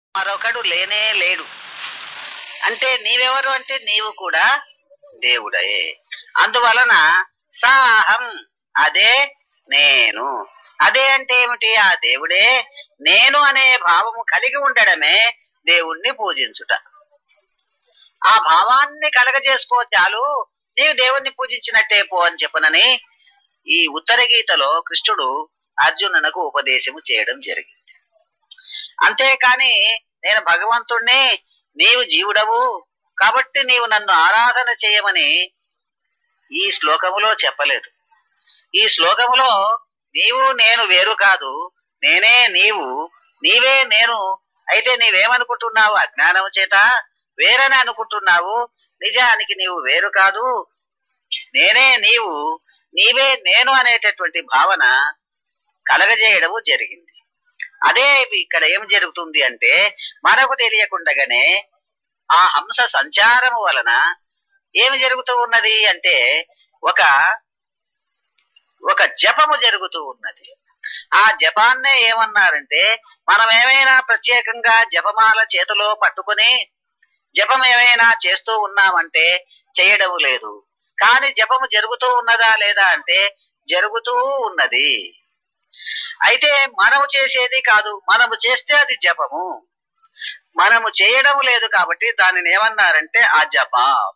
మరొకడు లేనే లేడు అంటే నీవెవరు అంటే నీవు కూడా దేవుడే అందువలన సాహం అదే నేను అదే అంటే ఏమిటి ఆ దేవుడే నేను అనే భావము కలిగి ఉండడమే దేవుణ్ణి పూజించుట ఆ భావాన్ని కలగజేసుకో చాలు నీవు దేవుణ్ణి పూజించినట్టే పో అని చెప్పనని ఈ ఉత్తర గీతలో కృష్ణుడు అర్జునునకు ఉపదేశము చేయడం జరిగింది అంతేకాని నేను భగవంతుణ్ణి నీవు జీవుడవు కాబట్టి నీవు నన్ను ఆరాధన చేయమని ఈ శ్లోకములో చెప్పలేదు ఈ శ్లోకములో నీవు నేను వేరు కాదు నేనే నీవు నీవే నేను అయితే నీవేమనుకుంటున్నావు అజ్ఞానము చేత వేరని అనుకుంటున్నావు నిజానికి నీవు వేరు కాదు నేనే నీవు నీవే నేను అనేటటువంటి భావన కలగజేయడము జరిగింది అదే ఇక్కడ ఏం జరుగుతుంది అంటే మనకు తెలియకుండగానే ఆ హంస సంచారము వలన ఏమి జరుగుతూ ఉన్నది అంటే ఒక ఒక జపము జరుగుతూ ఉన్నది ఆ జపాన్నే ఏమన్నారంటే మనం ఏమైనా ప్రత్యేకంగా జపమాల చేతిలో పట్టుకుని జపం ఏమైనా చేస్తూ ఉన్నామంటే చేయడం లేదు కానీ జపము జరుగుతూ ఉన్నదా లేదా అంటే జరుగుతూ ఉన్నది అయితే మనము చేసేది కాదు మనము చేస్తే అది జపము మనము చేయడం లేదు కాబట్టి దానిని ఏమన్నారంటే ఆ జప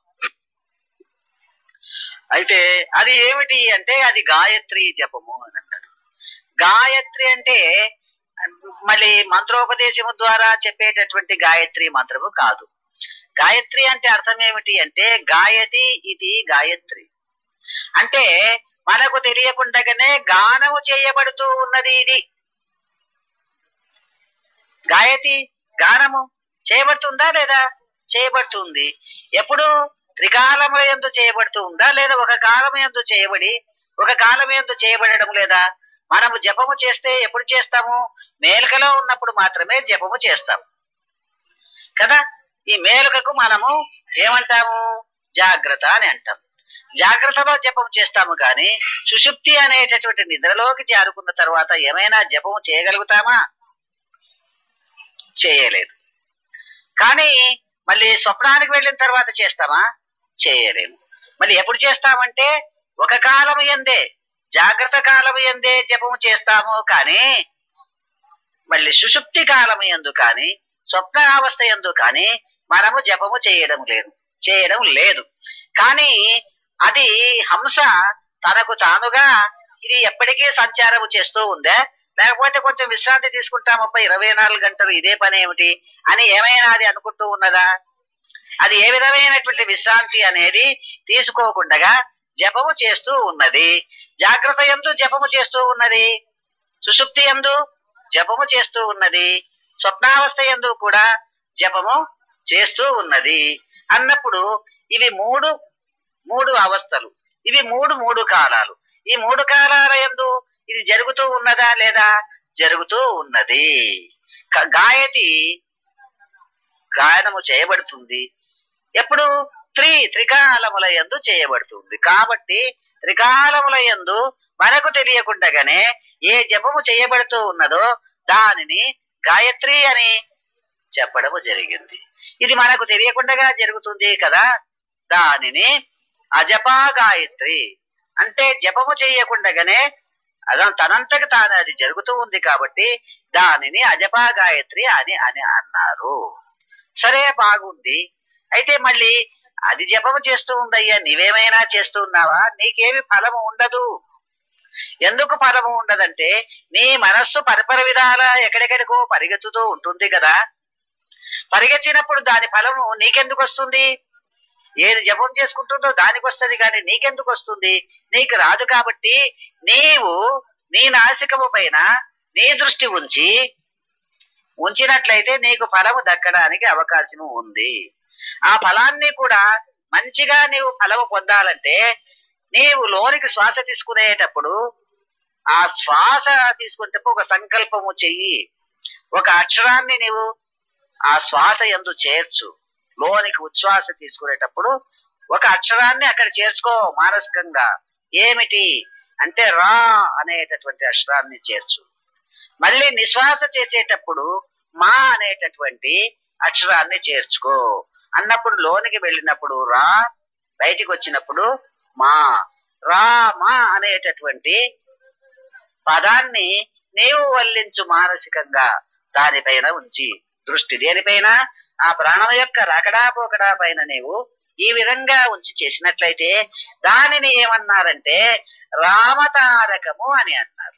అయితే అది ఏమిటి అంటే అది గాయత్రి జపము అని అన్నాడు గాయత్రి అంటే మళ్ళీ మంత్రోపదేశము ద్వారా చెప్పేటటువంటి గాయత్రి మంత్రము కాదు గాయత్రి అంటే అర్థం ఏమిటి అంటే గాయతి ఇది గాయత్రి అంటే మనకు తెలియకుండగానే గానము చేయబడుతూ ఉన్నది ఇది గాయతి గానము చేయబడుతుందా లేదా చేయబడుతుంది ఎప్పుడు త్రికాలముల ఎందు చేయబడుతూ ఉందా లేదా ఒక కాలం ఎందు చేయబడి ఒక కాలం ఎందు చేయబడడం లేదా మనము జపము చేస్తే ఎప్పుడు చేస్తాము మేలుకలో ఉన్నప్పుడు మాత్రమే జపము చేస్తాము కదా ఈ మేలుకకు మనము ఏమంటాము జాగ్రత్త అని అంటాం జాగ్రత్తలో జపం చేస్తాము కానీ సుషుప్తి అనేటటువంటి నిద్రలోకి జారుకున్న తర్వాత ఏమైనా జపము చేయగలుగుతామా చేయలేదు కానీ మళ్ళీ స్వప్నానికి వెళ్ళిన తర్వాత చేస్తామా చేయలేము మళ్ళీ ఎప్పుడు చేస్తామంటే ఒక కాలము ఎందే జాగ్రత్త కాలము ఎందే జపము చేస్తాము కానీ మళ్ళీ సుషుప్తి కాలము ఎందు కానీ స్వప్న అవస్థ ఎందు కానీ మనము జపము చేయడం లేదు చేయడం లేదు కానీ అది హంస తనకు తానుగా ఇది ఎప్పటికీ సంచారము చేస్తూ ఉందా లేకపోతే కొంచెం విశ్రాంతి తీసుకుంటాం అబ్బా ఇరవై నాలుగు గంటలు ఇదే పని ఏమిటి అని ఏమైనా అది అనుకుంటూ ఉన్నదా అది ఏ విధమైనటువంటి విశ్రాంతి అనేది తీసుకోకుండా జపము చేస్తూ ఉన్నది జాగ్రత్త ఎందు జపము చేస్తూ ఉన్నది సుషుప్తి ఎందు జపము చేస్తూ ఉన్నది స్వప్నావస్థ ఎందు కూడా జపము చేస్తూ ఉన్నది అన్నప్పుడు ఇవి మూడు మూడు అవస్థలు ఇవి మూడు మూడు కాలాలు ఈ మూడు కాలాల ఎందు ఇది జరుగుతూ ఉన్నదా లేదా జరుగుతూ ఉన్నది క- గాయతి గాయనము చేయబడుతుంది ఎప్పుడు త్రి త్రికాలముల యందు చేయబడుతుంది కాబట్టి త్రికాలముల యందు మనకు తెలియకుండగానే ఏ జపము చేయబడుతూ ఉన్నదో దానిని గాయత్రి అని చెప్పడము జరిగింది ఇది మనకు తెలియకుండగా జరుగుతుంది కదా దానిని అజపా గాయత్రి అంటే జపము చేయకుండగానే అదా తనంతకు తాను అది జరుగుతూ ఉంది కాబట్టి దానిని అజపా గాయత్రి అని అని అన్నారు సరే బాగుంది అయితే మళ్ళీ అది జపము చేస్తూ ఉందయ్యా నీవేమైనా చేస్తూ ఉన్నావా నీకేమి ఫలము ఉండదు ఎందుకు ఫలము ఉండదంటే నీ మనస్సు పరిపర విధాల ఎక్కడెక్కడికో పరిగెత్తుతూ ఉంటుంది కదా పరిగెత్తినప్పుడు దాని ఫలము నీకెందుకు వస్తుంది ఏది జపం చేసుకుంటుందో దానికి వస్తుంది కానీ నీకెందుకు వస్తుంది నీకు రాదు కాబట్టి నీవు నీ నాసికము పైన నీ దృష్టి ఉంచి ఉంచినట్లయితే నీకు ఫలము దక్కడానికి అవకాశము ఉంది ఆ ఫలాన్ని కూడా మంచిగా నీవు ఫలము పొందాలంటే నీవు లోనికి శ్వాస తీసుకునేటప్పుడు ఆ శ్వాస తీసుకునేటప్పుడు ఒక సంకల్పము చెయ్యి ఒక అక్షరాన్ని నీవు ఆ శ్వాస ఎందు చేర్చు లోనికి ఉచ్ఛ్వాస తీసుకునేటప్పుడు ఒక అక్షరాన్ని అక్కడ చేర్చుకో మానసికంగా ఏమిటి అంటే రా అనేటటువంటి అక్షరాన్ని చేర్చు మళ్ళీ నిశ్వాస చేసేటప్పుడు మా అనేటటువంటి అక్షరాన్ని చేర్చుకో అన్నప్పుడు లోనికి వెళ్ళినప్పుడు రా బయటికి వచ్చినప్పుడు మా రా మా అనేటటువంటి పదాన్ని నీవు వల్లించు మానసికంగా దానిపైన ఉంచి దృష్టి దేనిపైన ఆ ప్రాణం యొక్క రాకడా పోకడా పైన నీవు ఈ విధంగా ఉంచి చేసినట్లయితే దానిని ఏమన్నారంటే రామతారకము అని అన్నారు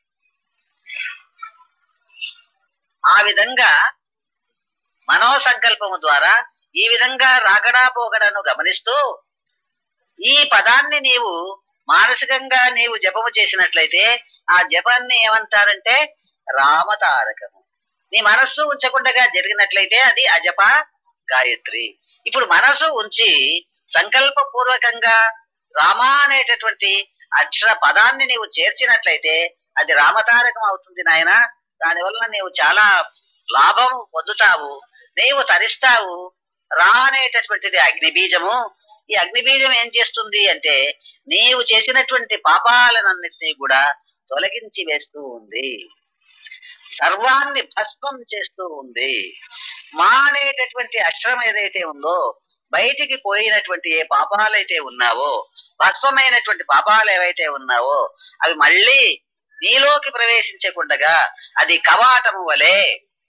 ఆ విధంగా మనోసంకల్పము ద్వారా ఈ విధంగా రాకడా పోకడను గమనిస్తూ ఈ పదాన్ని నీవు మానసికంగా నీవు జపము చేసినట్లయితే ఆ జపాన్ని ఏమంటారంటే రామతారకము నీ మనస్సు ఉంచకుండా జరిగినట్లయితే అది అజప గాయత్రి ఇప్పుడు మనసు ఉంచి సంకల్ప పూర్వకంగా రామ అనేటటువంటి అక్షర పదాన్ని నీవు చేర్చినట్లయితే అది రామతారకం అవుతుంది నాయన దానివల్ల నీవు చాలా లాభం పొందుతావు నీవు తరిస్తావు రా అనేటటువంటిది అగ్ని బీజము ఈ అగ్ని బీజం ఏం చేస్తుంది అంటే నీవు చేసినటువంటి పాపాలనన్నిటినీ కూడా తొలగించి వేస్తూ ఉంది సర్వాన్ని భస్మం చేస్తూ ఉంది మా అనేటటువంటి అక్షరం ఏదైతే ఉందో బయటికి పోయినటువంటి ఏ పాపాలైతే ఉన్నావో భస్మమైనటువంటి పాపాలు ఏవైతే ఉన్నావో అవి మళ్ళీ నీలోకి ప్రవేశించకుండగా అది కవాటము వలె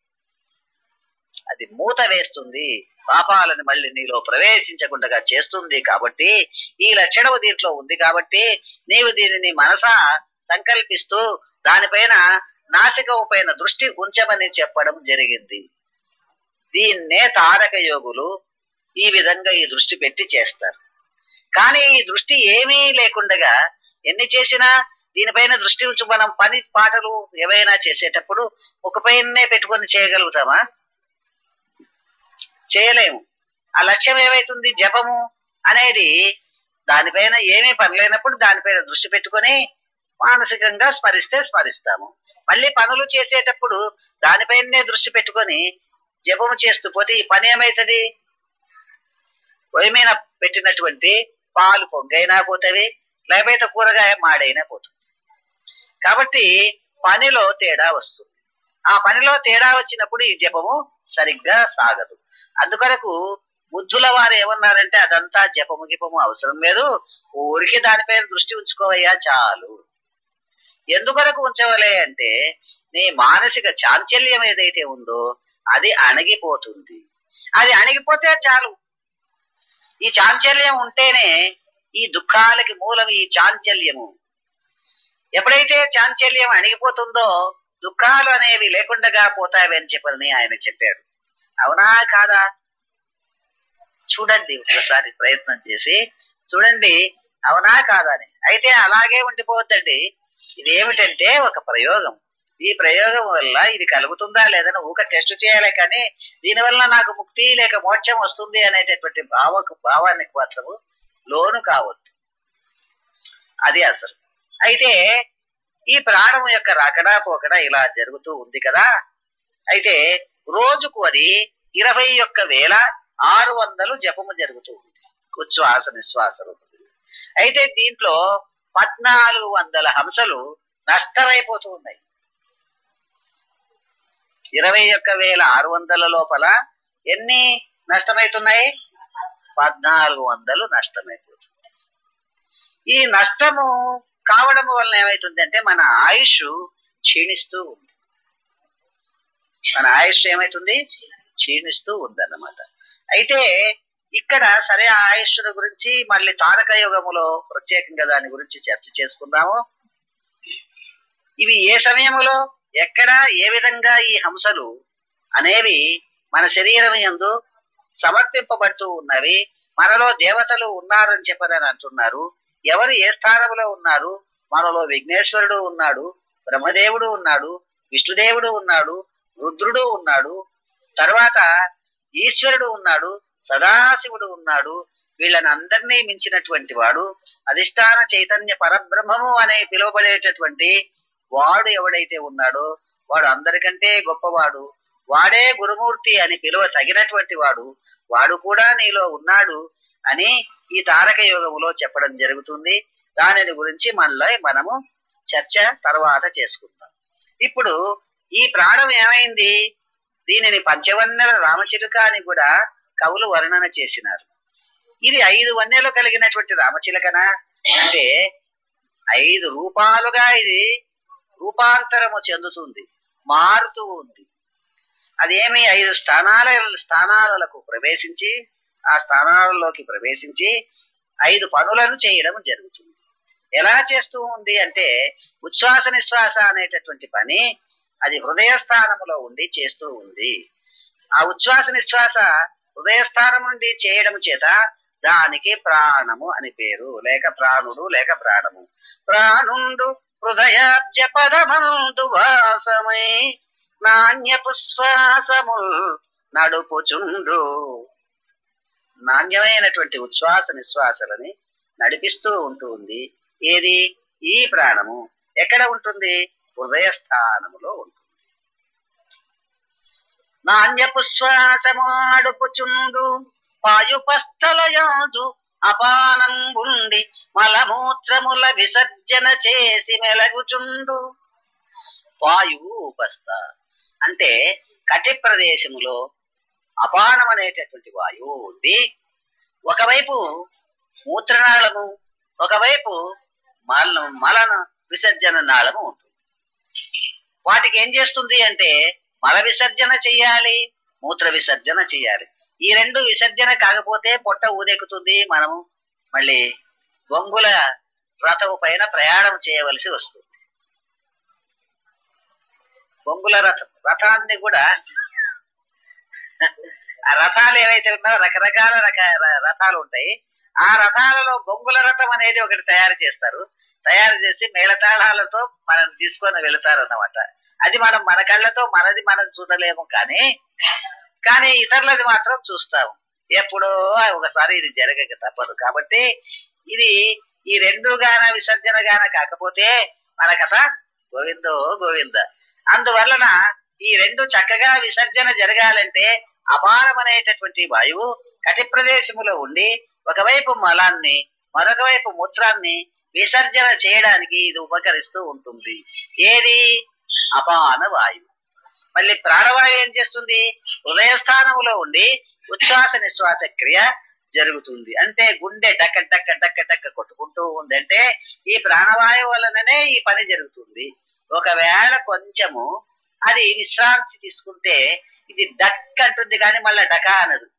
అది మూత వేస్తుంది పాపాలను మళ్ళీ నీలో ప్రవేశించకుండా చేస్తుంది కాబట్టి ఈ లక్షణము దీంట్లో ఉంది కాబట్టి నీవు దీనిని మనసా సంకల్పిస్తూ దానిపైన నాసికము పైన దృష్టి ఉంచమని చెప్పడం జరిగింది దీన్నే తారక యోగులు ఈ విధంగా ఈ దృష్టి పెట్టి చేస్తారు కానీ ఈ దృష్టి ఏమీ లేకుండగా ఎన్ని చేసినా దీనిపైన దృష్టి ఉంచి మనం పని పాటలు ఏవైనా చేసేటప్పుడు ఒక పైనే పెట్టుకొని చేయగలుగుతామా చేయలేము ఆ లక్ష్యం ఏమైతుంది జపము అనేది దానిపైన ఏమీ పని లేనప్పుడు దానిపైన దృష్టి పెట్టుకొని మానసికంగా స్మరిస్తే స్మరిస్తాము మళ్ళీ పనులు చేసేటప్పుడు దానిపైనే దృష్టి పెట్టుకొని జపము చేస్తూ పోతే ఈ పని ఏమైతుంది పొయ్యి మీద పెట్టినటువంటి పాలు పొంగైనా పోతవి లేకపోతే కూరగాయ మాడైనా పోతుంది కాబట్టి పనిలో తేడా వస్తుంది ఆ పనిలో తేడా వచ్చినప్పుడు ఈ జపము సరిగ్గా సాగదు అందుకొరకు బుద్ధుల వారు ఏమన్నారంటే అదంతా జపము గిపము అవసరం లేదు ఊరికి దానిపైన దృష్టి ఉంచుకోవయ్యా చాలు ఎందుకొరకు ఉంచవలే అంటే నీ మానసిక చాంచల్యం ఏదైతే ఉందో అది అణగిపోతుంది అది అణిగిపోతే చాలు ఈ చాంచల్యం ఉంటేనే ఈ దుఃఖాలకి మూలం ఈ చాంచల్యము ఎప్పుడైతే చాంచల్యం అణిగిపోతుందో దుఃఖాలు అనేవి లేకుండా పోతాయి అని చెప్పని ఆయన చెప్పాడు అవునా కాదా చూడండి ఒకసారి ప్రయత్నం చేసి చూడండి అవునా కాదా అని అయితే అలాగే ఉండిపోవద్దండి ఇది ఏమిటంటే ఒక ప్రయోగం ఈ ప్రయోగం వల్ల ఇది కలుగుతుందా లేదని ఊక టెస్ట్ చేయాలి కానీ దీనివల్ల నాకు ముక్తి లేక మోక్షం వస్తుంది అనేటటువంటి భావకు భావానికి మాత్రము లోను కావద్దు అది అసలు అయితే ఈ ప్రాణము యొక్క రాకడా పోకడా ఇలా జరుగుతూ ఉంది కదా అయితే రోజుకు అది ఇరవై ఒక్క వేల ఆరు వందలు జపము జరుగుతూ ఉంది ఉచ్ఛ్వాస నిశ్వాస రూపంలో అయితే దీంట్లో పద్నాలుగు వందల హంసలు నష్టమైపోతూ ఉన్నాయి ఇరవై ఒక్క వేల ఆరు వందల లోపల ఎన్ని నష్టమవుతున్నాయి పద్నాలుగు వందలు నష్టమైపోతుంది ఈ నష్టము కావడం వలన ఏమైతుంది అంటే మన ఆయుష్ క్షీణిస్తూ ఉంది మన ఆయుష్ ఏమైతుంది క్షీణిస్తూ ఉందన్నమాట అయితే ఇక్కడ సరే ఆ ఆయుష్ను గురించి మళ్ళీ తారక యుగములో ప్రత్యేకంగా దాని గురించి చర్చ చేసుకుందాము ఇవి ఏ సమయములో ఎక్కడ ఏ విధంగా ఈ హంసలు అనేవి మన శరీరం యందు సమర్పింపబడుతూ ఉన్నవి మనలో దేవతలు ఉన్నారు అని చెప్పని అంటున్నారు ఎవరు ఏ స్థానంలో ఉన్నారు మనలో విఘ్నేశ్వరుడు ఉన్నాడు బ్రహ్మదేవుడు ఉన్నాడు విష్ణుదేవుడు ఉన్నాడు రుద్రుడు ఉన్నాడు తర్వాత ఈశ్వరుడు ఉన్నాడు సదాశివుడు ఉన్నాడు వీళ్ళని అందరినీ మించినటువంటి వాడు అధిష్టాన చైతన్య పరబ్రహ్మము అనే పిలువబడేటటువంటి వాడు ఎవడైతే ఉన్నాడో వాడు అందరికంటే గొప్పవాడు వాడే గురుమూర్తి అని పిలువ తగినటువంటి వాడు వాడు కూడా నీలో ఉన్నాడు అని ఈ తారక యోగములో చెప్పడం జరుగుతుంది దానిని గురించి మనలో మనము చర్చ తర్వాత చేసుకుందాం ఇప్పుడు ఈ ప్రాణం ఏమైంది దీనిని పంచవన్నెల రామచిలుక అని కూడా కవులు వర్ణన చేసినారు ఇది ఐదు వన్నెలు కలిగినటువంటి రామచిలకన అంటే ఐదు రూపాలుగా ఇది రూపాంతరము చెందుతుంది మారుతూ ఉంది అదేమి ఐదు స్థానాల స్థానాలకు ప్రవేశించి ఆ స్థానాలలోకి ప్రవేశించి ఐదు పనులను చేయడం జరుగుతుంది ఎలా చేస్తూ ఉంది అంటే ఉచ్ఛ్వాస నిశ్వాస అనేటటువంటి పని అది హృదయ స్థానములో ఉండి చేస్తూ ఉంది ఆ ఉచ్ఛ్వాస నిశ్వాస హృదయ స్థానం నుండి చేయడం చేత దానికి ప్రాణము అని పేరు లేక ప్రాణుడు లేక ప్రాణము ప్రాణుండు హృదయాబ్జ పదమందు వాసమై నాణ్య పుశ్వాసము నడుపుచుండు నాణ్యమైనటువంటి ఉచ్ఛ్వాస నిశ్వాసలని నడిపిస్తూ ఉంటుంది ఏది ఈ ప్రాణము ఎక్కడ ఉంటుంది హృదయ స్థానములో ఉంటుంది నాణ్యపు శ్వాసము అడుపుచుండు వాయుపస్థలయాదు అపానం ఉండి మలమూత్రముల విసర్జన చేసి మెలగుచుండు వాయువు ఉపస్థ అంటే కటి ప్రదేశములో అపానం అనేటటువంటి వాయువు ఉండి ఒకవైపు మూత్రనాళము ఒకవైపు మల మలన విసర్జన నాళము ఉంటుంది వాటికి ఏం చేస్తుంది అంటే మల విసర్జన చెయ్యాలి మూత్ర విసర్జన చెయ్యాలి ఈ రెండు విసర్జన కాకపోతే పొట్ట ఊదెక్కుతుంది మనము మళ్ళీ బొంగుల రథము పైన ప్రయాణం చేయవలసి వస్తుంది బొంగుల రథం రథాన్ని కూడా ఆ రథాలు ఏవైతే ఉన్నాయో రకరకాల రక ర- రథాలు ఉంటాయి ఆ రథాలలో బొంగుల రథం అనేది ఒకటి తయారు చేస్తారు తయారు చేసి మేళతాళాలతో మనం తీసుకొని వెళతారు అన్నమాట అది మనం మన కళ్ళతో మనది మనం చూడలేము కానీ కానీ ఇతరులది మాత్రం చూస్తాము ఎప్పుడో ఒకసారి ఇది జరగక తప్పదు కాబట్టి ఇది ఈ రెండు గాన విసర్జన గాన కాకపోతే మన కథ గోవిందో గోవింద అందువలన ఈ రెండు చక్కగా విసర్జన జరగాలంటే అపారం అనేటటువంటి వాయువు కటి ప్రదేశములో ఉండి ఒకవైపు మలాన్ని మరొక వైపు మూత్రాన్ని విసర్జన చేయడానికి ఇది ఉపకరిస్తూ ఉంటుంది ఏది అపాన వాయువు మళ్ళీ ప్రాణవాయువు ఏం చేస్తుంది హృదయ స్థానములో ఉండి ఉచ్ఛ్వాస నిశ్వాస క్రియ జరుగుతుంది అంటే గుండె డక్క డక్క డక్క డక్క కొట్టుకుంటూ ఉంది అంటే ఈ ప్రాణవాయువు వలననే ఈ పని జరుగుతుంది ఒకవేళ కొంచెము అది విశ్రాంతి తీసుకుంటే ఇది డక్ అంటుంది కానీ మళ్ళీ డకా అనదు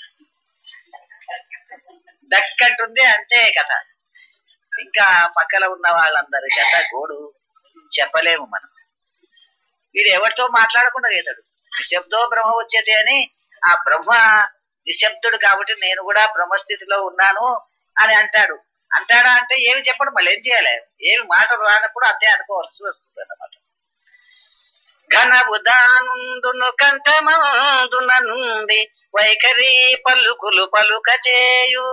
డక్ అంటుంది అంతే కథ ఇంకా పక్కన ఉన్న వాళ్ళందరి కథ గోడు చెప్పలేము మనం వీడు ఎవరితో మాట్లాడకుండా ఇతడు నిశ్శబ్దో బ్రహ్మ వచ్చేది అని ఆ బ్రహ్మ నిశ్శబ్దుడు కాబట్టి నేను కూడా బ్రహ్మస్థితిలో ఉన్నాను అని అంటాడు అంటాడా అంటే ఏమి చెప్పడు మళ్ళీ ఏం చేయాలి ఏమి మాటలు రానప్పుడు అంతే అనుకోవాల్సి వస్తుంది అన్నమాట ఘన ఉదానుందును కంఠమందున నుండి వైఖరి పలుకులు పలుక చేయు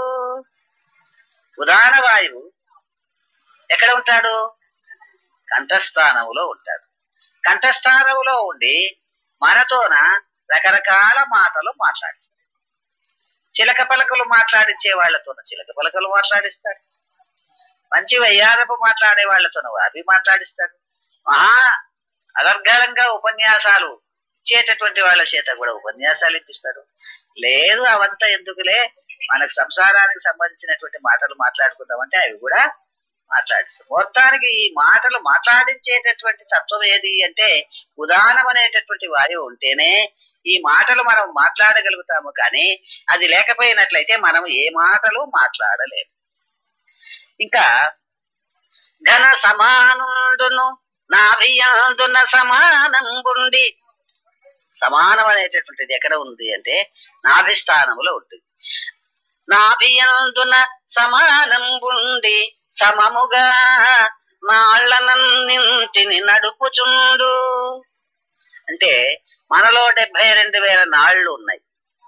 ఉదాహరణ వాయువు ఎక్కడ ఉంటాడు కంఠస్థానములో ఉంటాడు కంఠస్థానములో ఉండి మనతోన రకరకాల మాటలు మాట్లాడిస్తాడు చిలక పలకలు మాట్లాడించే వాళ్ళతోన చిలక పలకలు మాట్లాడిస్తాడు మంచి వయ్యారపు మాట్లాడే వాళ్ళతోన అవి మాట్లాడిస్తాడు మహా అనర్గళంగా ఉపన్యాసాలు ఇచ్చేటటువంటి వాళ్ళ చేత కూడా ఉపన్యాసాలు ఇప్పిస్తాడు లేదు అవంతా ఎందుకులే మనకు సంసారానికి సంబంధించినటువంటి మాటలు మాట్లాడుకుందామంటే అవి కూడా మాట్లాడిస్తాం మొత్తానికి ఈ మాటలు మాట్లాడించేటటువంటి తత్వం ఏది అంటే ఉదాహరణం అనేటటువంటి వాయువు ఉంటేనే ఈ మాటలు మనం మాట్లాడగలుగుతాము కానీ అది లేకపోయినట్లయితే మనం ఏ మాటలు మాట్లాడలేము ఇంకా ఘన సమానుండును నాభియాందున సమానంబుండి సమానం అనేటటువంటిది ఎక్కడ ఉంది అంటే నాభిస్థానములో ఉంటుంది నాభియందున సమానంబుండి సమముగా నాళ్లనన్నింటిని నడుపుచుండు అంటే మనలో డెబ్బై రెండు వేల నాళ్లు ఉన్నాయి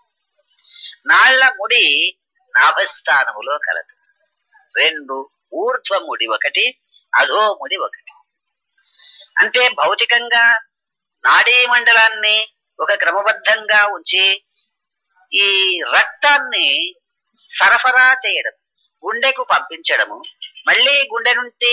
నాళ్ల ముడి నాభస్థానములో కలదు రెండు ఊర్ధ్వ ముడి ఒకటి అధో ముడి ఒకటి అంటే భౌతికంగా నాడీ మండలాన్ని ఒక క్రమబద్ధంగా ఉంచి ఈ రక్తాన్ని సరఫరా చేయడం గుండెకు పంపించడము మళ్ళీ గుండె నుండి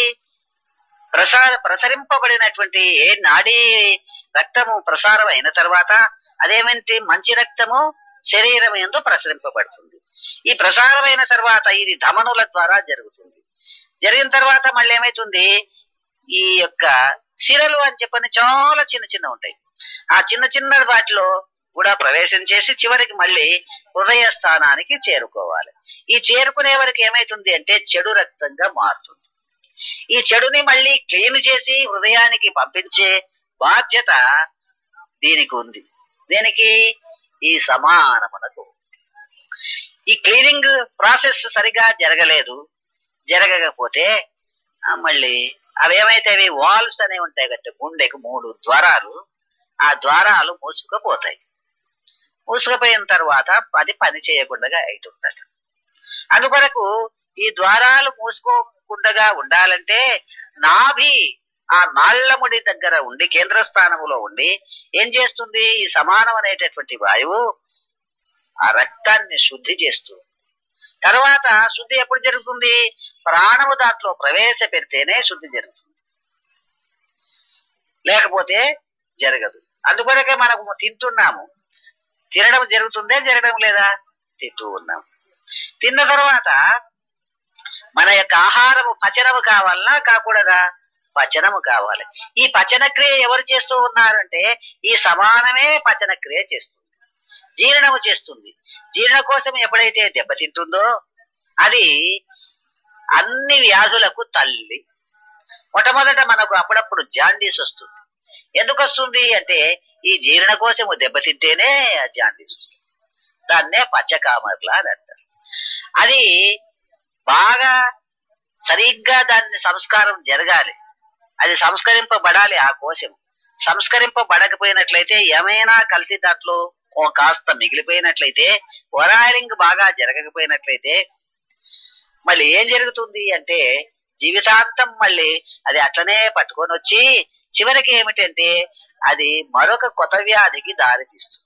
ప్రసార ప్రసరింపబడినటువంటి ఏ నాడీ రక్తము ప్రసారం అయిన తర్వాత అదేమిటి మంచి రక్తము శరీరం ఎందు ప్రసరింపబడుతుంది ఈ ప్రసారమైన తర్వాత ఇది ధమనుల ద్వారా జరుగుతుంది జరిగిన తర్వాత మళ్ళీ ఏమైతుంది ఈ యొక్క సిరలు అని చెప్పని చాలా చిన్న చిన్న ఉంటాయి ఆ చిన్న చిన్న వాటిలో కూడా ప్రవేశం చేసి చివరికి మళ్ళీ హృదయ స్థానానికి చేరుకోవాలి ఈ చేరుకునే వరకు ఏమైతుంది అంటే చెడు రక్తంగా మారుతుంది ఈ చెడుని మళ్ళీ క్లీన్ చేసి హృదయానికి పంపించే బాధ్యత దీనికి ఉంది దీనికి ఈ సమానమునకు ఈ క్లీనింగ్ ప్రాసెస్ సరిగా జరగలేదు జరగకపోతే ఆ, మళ్ళీ అవేమైతే అవి వాల్వ్స్ అనేవి ఉంటాయి కట్టి గుండెకు మూడు ద్వారాలు ఆ ద్వారాలు మూసుకుపోతాయి మూసుకుపోయిన తర్వాత అది పని చేయకుండా అవుతుందట అందుకొరకు ఈ ద్వారాలు మూసుకోకుండా ఉండాలంటే నాభి ఆ నాళ్లముడి దగ్గర ఉండి కేంద్ర స్థానములో ఉండి ఏం చేస్తుంది ఈ సమానం అనేటటువంటి వాయువు ఆ రక్తాన్ని శుద్ధి చేస్తుంది తర్వాత శుద్ధి ఎప్పుడు జరుగుతుంది ప్రాణము దాంట్లో ప్రవేశపెడితేనే శుద్ధి జరుగుతుంది లేకపోతే జరగదు అందుకొరకే మనకు తింటున్నాము తినడం జరుగుతుందే జరగడం లేదా తింటూ ఉన్నాం తిన్న తర్వాత మన యొక్క ఆహారము పచనము కావాలన్నా కాకూడదా పచనము కావాలి ఈ పచన క్రియ ఎవరు చేస్తూ ఉన్నారంటే ఈ సమానమే పచన క్రియ చేస్తుంది జీర్ణము చేస్తుంది జీర్ణ కోసం ఎప్పుడైతే దెబ్బతింటుందో అది అన్ని వ్యాధులకు తల్లి మొట్టమొదట మనకు అప్పుడప్పుడు జాండీస్ వస్తుంది ఎందుకు వస్తుంది అంటే ఈ జీర్ణకోశము దెబ్బతింటేనే ఆ జాండీస్ వస్తుంది దాన్నే పచ్చకామర్ల అని అంటారు అది బాగా సరిగ్గా దాన్ని సంస్కారం జరగాలి అది సంస్కరింపబడాలి ఆ కోశం సంస్కరింపబడకపోయినట్లయితే ఏమైనా కల్తీ దాంట్లో ఓ కాస్త మిగిలిపోయినట్లయితే ఒరాయిలింగ్ బాగా జరగకపోయినట్లయితే మళ్ళీ ఏం జరుగుతుంది అంటే జీవితాంతం మళ్ళీ అది అట్లనే పట్టుకొని వచ్చి చివరికి ఏమిటంటే అది మరొక కొత్త వ్యాధికి దారి తీస్తుంది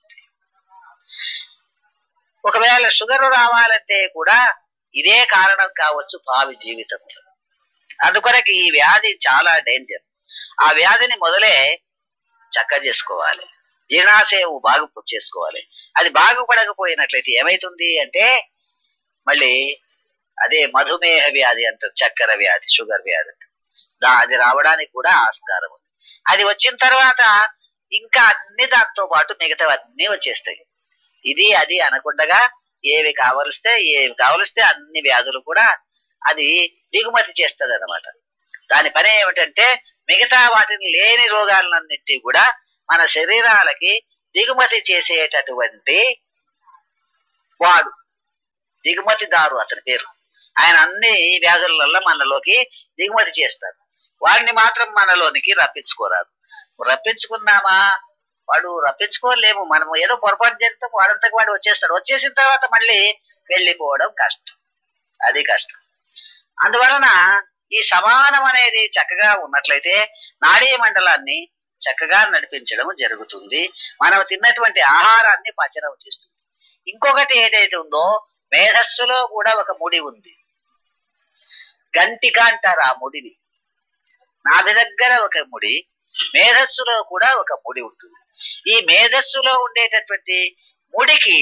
ఒకవేళ షుగర్ రావాలంటే కూడా ఇదే కారణం కావచ్చు భావి జీవితంలో అందుకొరకు ఈ వ్యాధి చాలా డేంజర్ ఆ వ్యాధిని మొదలే చక్క చేసుకోవాలి జీర్ణాశయం బాగు చేసుకోవాలి అది బాగుపడకపోయినట్లయితే ఏమైతుంది అంటే మళ్ళీ అదే మధుమేహ వ్యాధి అంటారు చక్కెర వ్యాధి షుగర్ వ్యాధి అంటారు దా అది రావడానికి కూడా ఆస్కారం ఉంది అది వచ్చిన తర్వాత ఇంకా అన్ని దాంతో పాటు మిగతావన్నీ వచ్చేస్తాయి ఇది అది అనకుండగా ఏవి కావలిస్తే ఏవి కావలిస్తే అన్ని వ్యాధులు కూడా అది దిగుమతి చేస్తుంది అనమాట దాని పని ఏమిటంటే మిగతా వాటిని లేని రోగాలన్నింటి కూడా మన శరీరాలకి దిగుమతి చేసేటటువంటి వాడు దిగుమతిదారు అతని పేరు ఆయన అన్ని వ్యాధుల మనలోకి దిగుమతి చేస్తారు వాడిని మాత్రం మనలోనికి రప్పించుకోరాదు రప్పించుకున్నామా వాడు రప్పించుకోలేము మనము ఏదో పొరపాటు జరిగితే వాడంతకు వాడు వచ్చేస్తాడు వచ్చేసిన తర్వాత మళ్ళీ వెళ్ళిపోవడం కష్టం అది కష్టం అందువలన ఈ సమానం అనేది చక్కగా ఉన్నట్లయితే నాడీ మండలాన్ని చక్కగా నడిపించడం జరుగుతుంది మనం తిన్నటువంటి ఆహారాన్ని పచనం చేస్తుంది ఇంకొకటి ఏదైతే ఉందో మేధస్సులో కూడా ఒక ముడి ఉంది గంటిక అంటారు ఆ ముడిని నాభి దగ్గర ఒక ముడి మేధస్సులో కూడా ఒక ముడి ఉంటుంది ఈ మేధస్సులో ఉండేటటువంటి ముడికి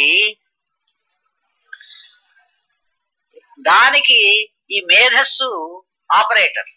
దానికి ఈ మేధస్సు ఆపరేటర్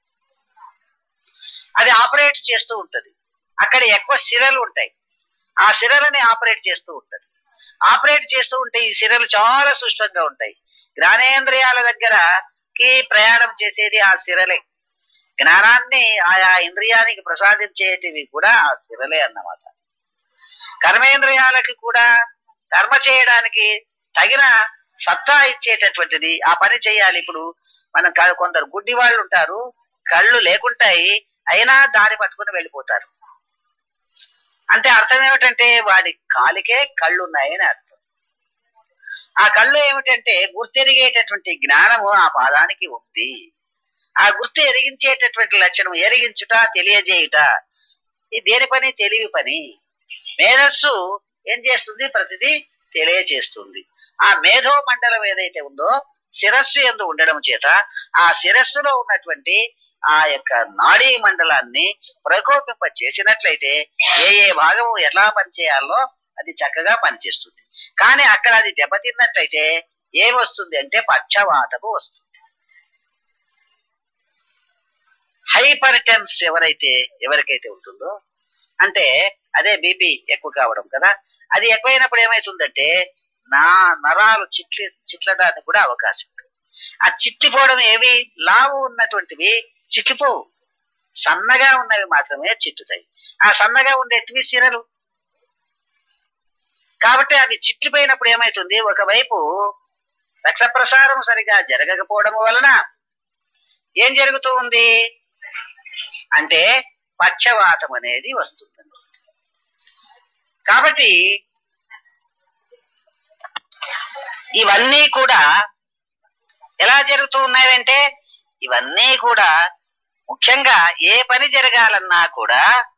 అది ఆపరేట్ చేస్తూ ఉంటది అక్కడ ఎక్కువ సిరలు ఉంటాయి ఆ సిరలని ఆపరేట్ చేస్తూ ఉంటది ఆపరేట్ చేస్తూ ఉంటే ఈ సిరలు చాలా సుష్టంగా ఉంటాయి జ్ఞానేంద్రియాల దగ్గరకి ప్రయాణం చేసేది ఆ సిరలే జ్ఞానాన్ని ఆయా ఇంద్రియానికి ప్రసాదించేటివి కూడా ఆ సిరలే అన్నమాట కర్మేంద్రియాలకి కూడా కర్మ చేయడానికి తగిన సత్తా ఇచ్చేటటువంటిది ఆ పని చేయాలి ఇప్పుడు మనం క- కొందరు గుడ్డి వాళ్ళు ఉంటారు కళ్ళు లేకుంటాయి అయినా దారి పట్టుకుని వెళ్ళిపోతారు అంటే అర్థం ఏమిటంటే వాడి కాలికే కళ్ళు ఉన్నాయని అర్థం ఆ కళ్ళు ఏమిటంటే గుర్తెరిగేటటువంటి జ్ఞానము ఆ పాదానికి ఉంది ఆ గుర్తు ఎరిగించేటటువంటి లక్షణం ఎరిగించుట తెలియజేయుట ఇది దేని పని తెలివి పని మేధస్సు ఏం చేస్తుంది ప్రతిదీ తెలియజేస్తుంది ఆ మేధో మండలం ఏదైతే ఉందో శిరస్సు ఎందు ఉండడం చేత ఆ శిరస్సులో ఉన్నటువంటి ఆ యొక్క నాడీ మండలాన్ని ప్రకోపింప చేసినట్లయితే ఏ ఏ భాగము ఎలా పనిచేయాలో అది చక్కగా పనిచేస్తుంది కానీ అక్కడ అది దెబ్బతిన్నట్లయితే ఏమొస్తుంది అంటే పక్షవాతము వస్తుంది హైపర్ టెన్స్ ఎవరైతే ఎవరికైతే ఉంటుందో అంటే అదే బీపీ ఎక్కువ కావడం కదా అది ఎక్కువైనప్పుడు ఏమైతుందంటే నా నరాలు చిట్లి చిట్లడానికి కూడా అవకాశం ఉంది ఆ చిట్లిపోవడం ఏవి లావు ఉన్నటువంటివి చిట్లిపోవు సన్నగా ఉన్నవి మాత్రమే చిట్టుతాయి ఆ సన్నగా ఉండేటివి సిరలు కాబట్టి అవి చిట్లిపోయినప్పుడు ఏమైతుంది ఒకవైపు రక్త ప్రసారం సరిగా జరగకపోవడం వలన ఏం జరుగుతూ ఉంది అంటే పక్షవాతం అనేది వస్తుంది కాబట్టి ఇవన్నీ కూడా ఎలా జరుగుతూ ఉన్నాయంటే ఇవన్నీ కూడా ముఖ్యంగా ఏ పని జరగాలన్నా కూడా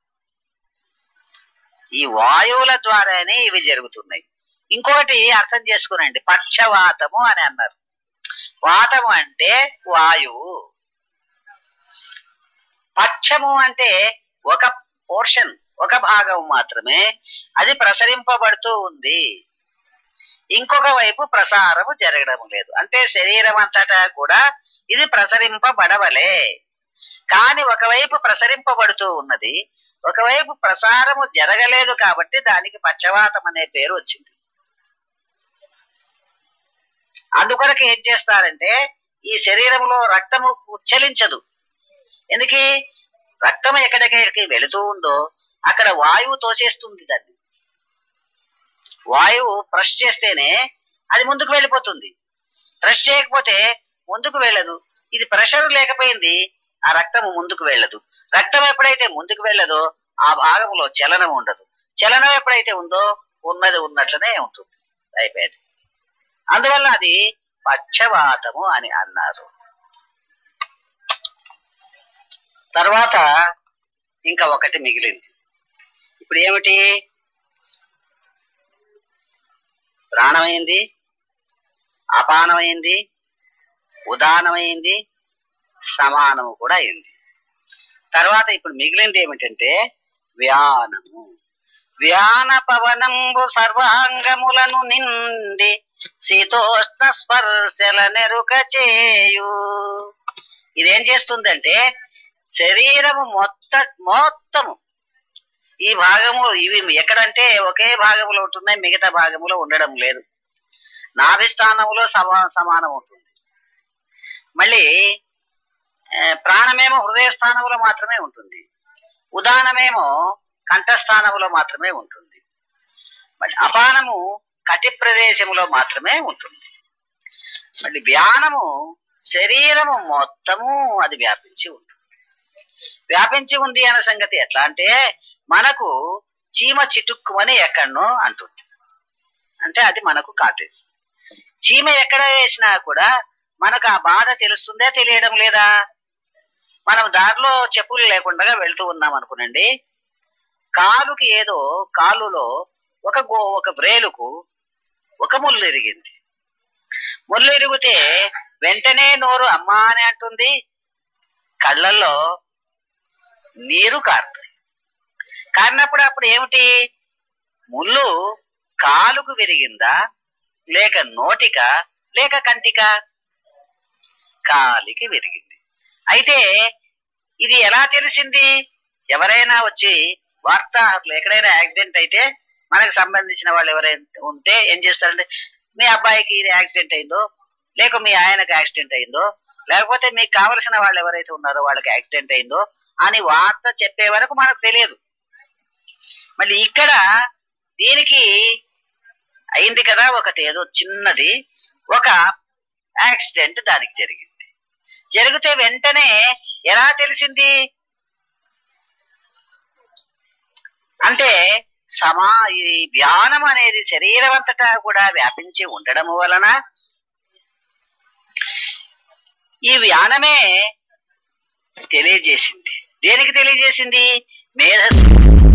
ఈ వాయువుల ద్వారానే ఇవి జరుగుతున్నాయి ఇంకోటి అర్థం చేసుకునండి పక్షవాతము అని అన్నారు వాతము అంటే వాయువు పక్షము అంటే ఒక పోర్షన్ ఒక భాగం మాత్రమే అది ప్రసరింపబడుతూ ఉంది ఇంకొక వైపు ప్రసారము జరగడం లేదు అంటే శరీరం అంతటా కూడా ఇది ప్రసరింపబడవలే కాని ఒకవైపు ప్రసరింపబడుతూ ఉన్నది ఒకవైపు ప్రసారము జరగలేదు కాబట్టి దానికి పక్షవాతం అనే పేరు వచ్చింది అందుకొరకు ఏం చేస్తారంటే ఈ శరీరంలో రక్తము ఉచ్చలించదు ఎందుకు రక్తం ఎక్కడికి వెళుతూ ఉందో అక్కడ వాయువు తోసేస్తుంది దాన్ని వాయువు ప్రెస్ చేస్తేనే అది ముందుకు వెళ్ళిపోతుంది ప్రెస్ చేయకపోతే ముందుకు వెళ్ళదు ఇది ప్రెషర్ లేకపోయింది ఆ రక్తము ముందుకు వెళ్ళదు రక్తం ఎప్పుడైతే ముందుకు వెళ్ళదో ఆ భాగంలో చలనం ఉండదు చలనం ఎప్పుడైతే ఉందో ఉన్నది ఉన్నట్లనే ఉంటుంది అయిపోయింది అందువల్ల అది పక్షవాతము అని అన్నారు తర్వాత ఇంకా ఒకటి మిగిలింది ఇప్పుడు ఏమిటి ప్రాణమైంది అపానమైంది ఉదానమైంది సమానము కూడా అయింది తర్వాత ఇప్పుడు మిగిలింది ఏమిటంటే వ్యానము వ్యాన పవనంబు సర్వాంగములను నిండి శీతోష్ణ స్పర్శల నెరుక చేయు ఇదేం చేస్తుందంటే శరీరము మొత్త మొత్తము ఈ భాగము ఇవి ఎక్కడంటే ఒకే భాగంలో ఉంటున్నాయి మిగతా భాగములో ఉండడం లేదు నాభిస్థానములో సమా సమానం ఉంటుంది మళ్ళీ ఆ, ప్రాణమేమో హృదయ స్థానములో మాత్రమే ఉంటుంది ఉదానమేమో కంఠస్థానములో మాత్రమే ఉంటుంది మళ్ళీ అపానము కటి ప్రదేశములో మాత్రమే ఉంటుంది మళ్ళీ వ్యానము శరీరము మొత్తము అది వ్యాపించి ఉంటుంది వ్యాపించి ఉంది అనే సంగతి ఎట్లా అంటే మనకు చీమ చిటుక్కుమని ఎక్కడనో అంటుంది అంటే అది మనకు కాటేజ్ చీమ ఎక్కడ వేసినా కూడా మనకు ఆ బాధ తెలుస్తుందా తెలియడం లేదా మనం దారిలో చెప్పులు లేకుండా వెళ్తూ ఉన్నాం అనుకునండి కాలుకి ఏదో కాలులో ఒక గో ఒక బ్రేలుకు ఒక ముళ్ళు ఇరిగింది ముళ్ళు ఇరిగితే వెంటనే నోరు అమ్మా అని అంటుంది కళ్ళల్లో నీరు కారుతుంది కారినప్పుడు అప్పుడు ఏమిటి ముళ్ళు కాలుకు విరిగిందా లేక నోటిక లేక కంటిక కాలికి విరిగింది అయితే ఇది ఎలా తెలిసింది ఎవరైనా వచ్చి వార్తాహరులు ఎక్కడైనా యాక్సిడెంట్ అయితే మనకు సంబంధించిన వాళ్ళు ఎవరైనా ఉంటే ఏం చేస్తారంటే మీ అబ్బాయికి ఇది యాక్సిడెంట్ అయిందో లేక మీ ఆయనకు యాక్సిడెంట్ అయిందో లేకపోతే మీకు కావలసిన వాళ్ళు ఎవరైతే ఉన్నారో వాళ్ళకి యాక్సిడెంట్ అయిందో అని వార్త చెప్పే వరకు మనకు తెలియదు మళ్ళీ ఇక్కడ దీనికి అయింది కదా ఒకటి ఏదో చిన్నది ఒక యాక్సిడెంట్ దానికి జరిగింది జరిగితే వెంటనే ఎలా తెలిసింది అంటే సమా ఈ వ్యానం అనేది శరీరం అంతటా కూడా వ్యాపించి ఉండడం వలన ఈ వ్యానమే తెలియజేసింది దేనికి తెలియజేసింది మేధస్సు